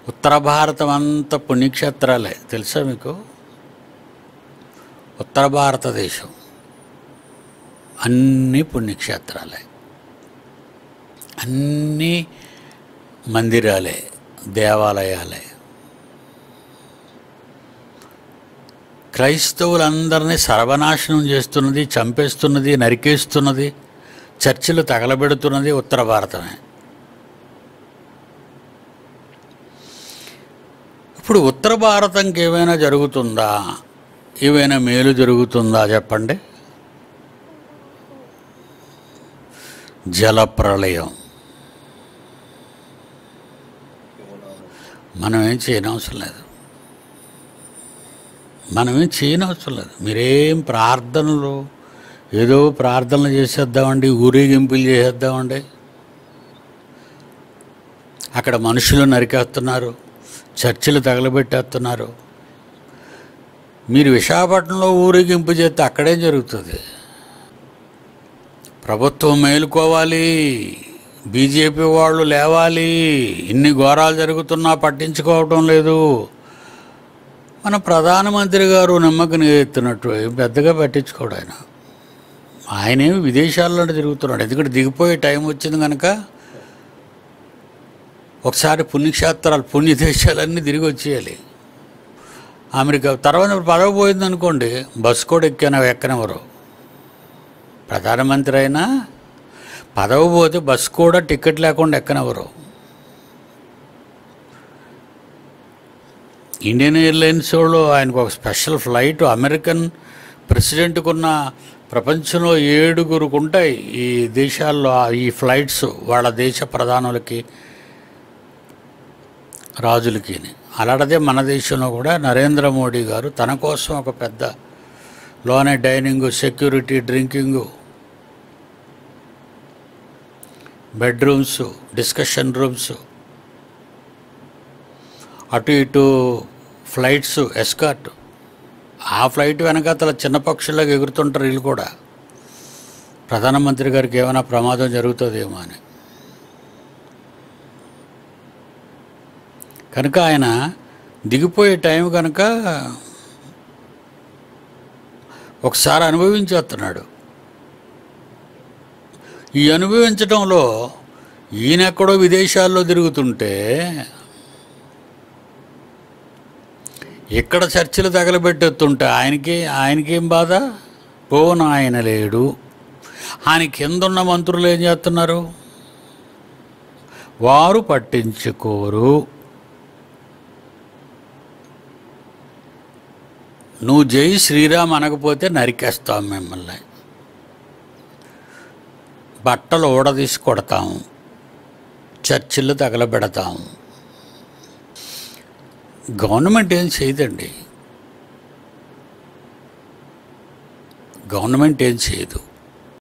ఉత్తర భారతం అంతా పుణ్యక్షేత్రాలే తెలుసా మీకు ఉత్తర భారతదేశం అన్ని పుణ్యక్షేత్రాలే అన్నీ మందిరాలే దేవాలయాలే క్రైస్తవులందరినీ సర్వనాశనం చేస్తున్నది చంపేస్తున్నది నరికేస్తున్నది చర్చిలు తగలబెడుతున్నది ఉత్తర భారతమే ఇప్పుడు ఉత్తర భారతంకి ఏమైనా జరుగుతుందా ఏమైనా మేలు జరుగుతుందా చెప్పండి జలప్రళయం మనం ఏం చేయనవసరం లేదు మనం ఏం చేయనవసరం లేదు మీరేం ప్రార్థనలు ఏదో ప్రార్థనలు చేసేద్దామండి ఊరేగింపులు చేసేద్దామండి అక్కడ మనుషులు నరికేస్తున్నారు చర్చిలు తగలబెట్టేస్తున్నారు మీరు విశాఖపట్నంలో ఊరేగింపు చేస్తే అక్కడేం జరుగుతుంది ప్రభుత్వం మేలుకోవాలి బీజేపీ వాళ్ళు లేవాలి ఇన్ని ఘోరాలు జరుగుతున్నా పట్టించుకోవటం లేదు మన ప్రధానమంత్రి గారు నిమ్మకని ఎత్తినట్టు ఏం పెద్దగా పట్టించుకోడు ఆయన ఆయనేమి విదేశాల్లో తిరుగుతున్నాడు ఎందుకంటే దిగిపోయే టైం వచ్చింది కనుక ఒకసారి పుణ్యక్షేత్రాలు పుణ్యదేశాలన్నీ తిరిగి వచ్చేయాలి అమెరికా తర్వాత పదవి పోయింది అనుకోండి బస్సు కూడా ఎక్కాను ఎక్కనెవరు ప్రధానమంత్రి అయినా పదవి పోతే బస్సు కూడా టికెట్ లేకుండా ఎక్కనెవరు ఇండియన్ ఎయిర్లైన్స్ వాళ్ళు ఆయనకు ఒక స్పెషల్ ఫ్లైట్ అమెరికన్ ప్రెసిడెంట్కి ఉన్న ప్రపంచంలో ఏడుగురికి ఉంటాయి ఈ దేశాల్లో ఆ- ఈ ఫ్లైట్స్ వాళ్ళ దేశ ప్రధానులకి రాజులకి అలాంటిదే మన దేశంలో కూడా నరేంద్ర మోడీ గారు తన కోసం ఒక పెద్ద లోనే dining security drinking bedrooms discussion rooms అటు ఇటు ఫ్లైట్స్ ఎస్కార్ట్ ఆ ఫ్లైట్ వెనకాతల చిన్న పక్షుల్లాగా ఎగురుతుంటారు వీళ్ళు కూడా ప్రధానమంత్రి గారికి ఏమైనా ప్రమాదం జరుగుతుందేమో అని కనుక ఆయన దిగిపోయే టైం కనుక ఒకసారి అనుభవించేస్తున్నాడు ఈ అనుభవించడంలో ఈయన ఎక్కడో విదేశాల్లో తిరుగుతుంటే ఇక్కడ చర్చిలు తగలబెట్టేస్తుంటే ఆయనకి ఆయనకేం బాధ పోను ఆయన లేడు ఆయన కిందున్న మంత్రులు ఏం చేస్తున్నారు వారు పట్టించుకోరు నువ్వు జై శ్రీరామ్ అనకపోతే నరికేస్తాం మిమ్మల్ని బట్టలు ఊడదీసి కొడతాం చర్చిలు తగలబెడతాం గవర్నమెంట్ ఏం చేయదండి గవర్నమెంట్ ఏం చేయదు